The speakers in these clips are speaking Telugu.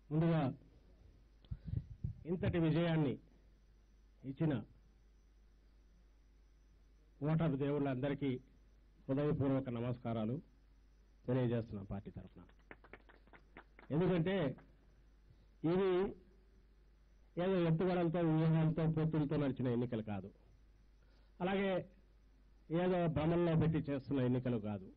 ముందుగా ఇంతటి విజయాన్ని ఇచ్చిన ఓటర్ దేవుళ్ళందరికీ హృదయపూర్వక నమస్కారాలు తెలియజేస్తున్నాం పార్టీ తరఫున ఎందుకంటే ఇవి ఏదో ఎత్తుగడలతో వ్యూహాలతో పొత్తులతో నడిచిన ఎన్నికలు కాదు అలాగే ఏదో భ్రమంలో పెట్టి చేస్తున్న ఎన్నికలు కాదు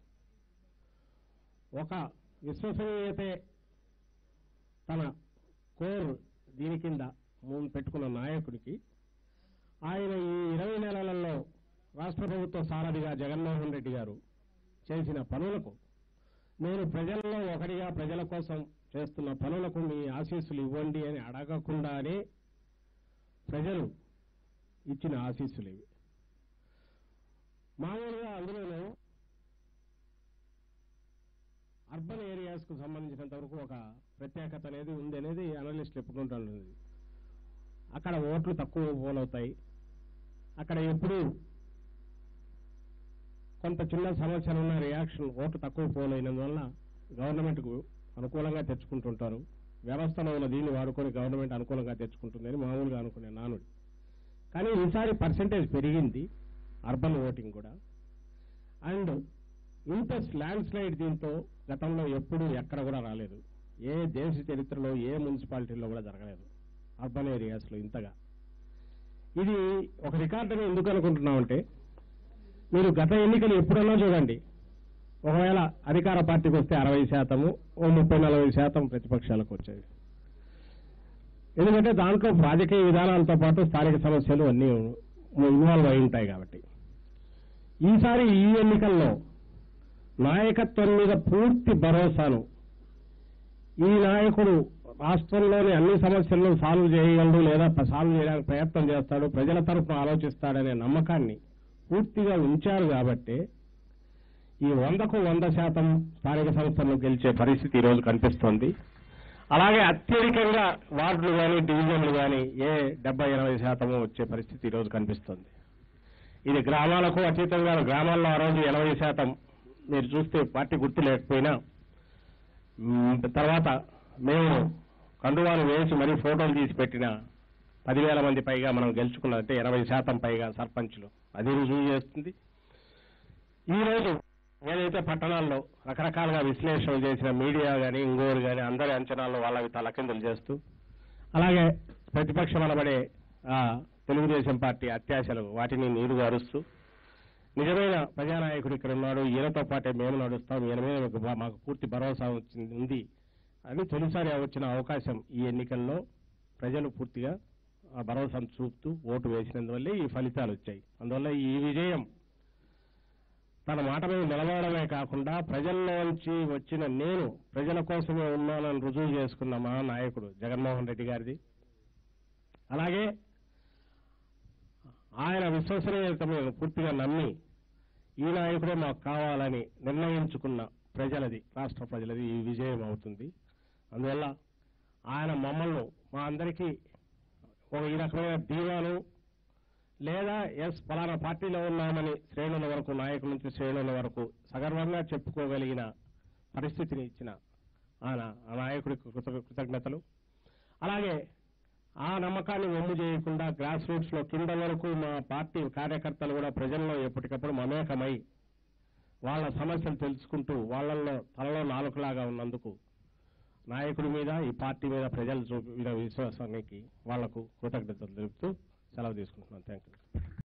ఒక విశ్వసనీయతే తన కోర్ దీని కింద ముందు పెట్టుకున్న నాయకుడికి ఆయన ఈ ఇరవై నెలలలో రాష్ట్ర ప్రభుత్వ సారథిగా జగన్మోహన్ రెడ్డి గారు చేసిన పనులకు నేను ప్రజల్లో ఒకటిగా ప్రజల కోసం చేస్తున్న పనులకు మీ ఆశీస్సులు ఇవ్వండి అని అడగకుండానే ప్రజలు ఇచ్చిన ఆశీస్సులు ఇవి మామూలుగా అందులోనూ అర్బన్ ఏరియాస్ కు సంబంధించినంత వరకు ఒక ప్రత్యేకత అనేది ఉంది అనేది అనలిస్టులు చెప్పుకుంటుంటుంది అక్కడ ఓట్లు తక్కువ పోలవుతాయి అక్కడ ఎప్పుడు కొంత చిన్న సమస్యలు ఉన్న రియాక్షన్ ఓటు తక్కువ పోలైనందువల్ల గవర్నమెంట్కు అనుకూలంగా తెచ్చుకుంటుంటారు వ్యవస్థలో ఉన్న దీన్ని వాడుకొని గవర్నమెంట్ అనుకూలంగా తెచ్చుకుంటుంది అని మామూలుగా అనుకునే నానుడి కానీ ఈసారి పర్సంటేజ్ పెరిగింది అర్బన్ ఓటింగ్ కూడా అండ్ ఇంత ల్యాండ్ స్లైడ్ దీంతో గతంలో ఎప్పుడు ఎక్కడ కూడా రాలేదు ఏ దేశ చరిత్రలో ఏ మున్సిపాలిటీలో కూడా జరగలేదు అర్బన్ ఏరియాస్లో ఇంతగా ఇది ఒక రికార్డుని ఎందుకు అనుకుంటున్నామంటే మీరు గత ఎన్నికలు ఎప్పుడన్నా చూడండి ఒకవేళ అధికార పార్టీకి వస్తే అరవై శాతము ఓ ముప్పై నలభై శాతం ప్రతిపక్షాలకు వచ్చేది ఎందుకంటే దాంట్లో రాజకీయ విధానాలతో పాటు స్థానిక సమస్యలు అన్నీ ఇన్వాల్వ్ అయి ఉంటాయి కాబట్టి ఈసారి ఈ ఎన్నికల్లో నాయకత్వం మీద పూర్తి భరోసాను ఈ నాయకుడు రాష్ట్రంలోని అన్ని సమస్యలను సాల్వ్ చేయగలడు లేదా సాల్వ్ చేయడానికి ప్రయత్నం చేస్తాడు ప్రజల తరఫున ఆలోచిస్తాడనే నమ్మకాన్ని పూర్తిగా ఉంచారు కాబట్టి ఈ వందకు వంద శాతం స్థానిక సంస్థలను గెలిచే పరిస్థితి ఈ రోజు కనిపిస్తోంది అలాగే అత్యధికంగా వార్డులు కానీ డివిజన్లు కానీ ఏ డెబ్బై ఎనభై శాతము వచ్చే పరిస్థితి ఈ రోజు కనిపిస్తోంది ఇది గ్రామాలకు అతీతంగా గ్రామాల్లో ఆ రోజు ఎనభై శాతం మీరు చూస్తే పార్టీ గుర్తు లేకపోయినా మ్, తర్వాత మేము కండువాలు వేసి మరీ ఫోటోలు తీసి పెట్టిన పదివేల మంది పైగా మనం గెలుచుకున్నదంటే ఎనభై శాతం పైగా సర్పంచ్లు అది రుజువు చేస్తుంది ఈ రోజు ఏదైతే పట్టణాల్లో రకరకాలుగా విశ్లేషణ చేసిన మీడియా కానీ ఇంగోరు కానీ అందరి అంచనాల్లో వాళ్ళవి తలకిందులు చేస్తూ అలాగే ప్రతిపక్షం అనబడే ఆ, తెలుగుదేశం పార్టీ అత్యాశలు వాటిని నీరుగా అరుస్తూ నిజమైన ప్రజానాయకుడు ఇక్కడ ఉన్నాడు ఈయనతో పాటే మేము నడుస్తాం ఈయన మీద మాకు బా- మాకు పూర్తి భరోసా వచ్చింది ఉంది అని తొలిసారి వచ్చిన అవకాశం ఈ ఎన్నికల్లో ప్రజలు పూర్తిగా ఆ భరోసాను చూపుతూ ఓటు వేసినందువల్లే ఈ ఫలితాలు వచ్చాయి అందువల్ల ఈ విజయం తన మాట మీద నిలబడమే కాకుండా ప్రజల్లోంచి వచ్చిన నేను ప్రజల కోసమే ఉన్నానని రుజువు చేసుకున్న మా నాయకుడు జగన్మోహన్ రెడ్డి గారిది అలాగే ఆయన విశ్వసనీయత మీద పూర్తిగా నమ్మి ఈ నాయకుడే మాకు కావాలని నిర్ణయించుకున్న ప్రజలది రాష్ట్ర ప్రజలది ఈ విజయం అవుతుంది అందువల్ల ఆయన మమ్మల్ని మా అందరికీ ఒక ఈ రకమైన ధీమాను లేదా ఎస్ ఫలానా పార్టీలో ఉన్నామని శ్రేణుల వరకు నాయకుల నుంచి శ్రేణుల వరకు సగర్వంగా చెప్పుకోగలిగిన పరిస్థితిని ఇచ్చిన ఆయన ఆ నాయకుడికి కృత- కృతజ్ఞతలు అలాగే ఆ నమ్మకాన్ని ఒమ్ము చేయకుండా గ్రాస్ రూట్స్ లో కింద వరకు మా పార్టీ కార్యకర్తలు కూడా ప్రజల్లో ఎప్పటికప్పుడు మమేకమై వాళ్ళ సమస్యలు తెలుసుకుంటూ వాళ్ళల్లో తలలో నాలుకలాగా ఉన్నందుకు నాయకుడి మీద ఈ పార్టీ మీద ప్రజలు చూపిన విశ్వాసానికి వాళ్లకు కృతజ్ఞతలు తెలుపుతూ సెలవు తీసుకుంటున్నాను థ్యాంక్ యూ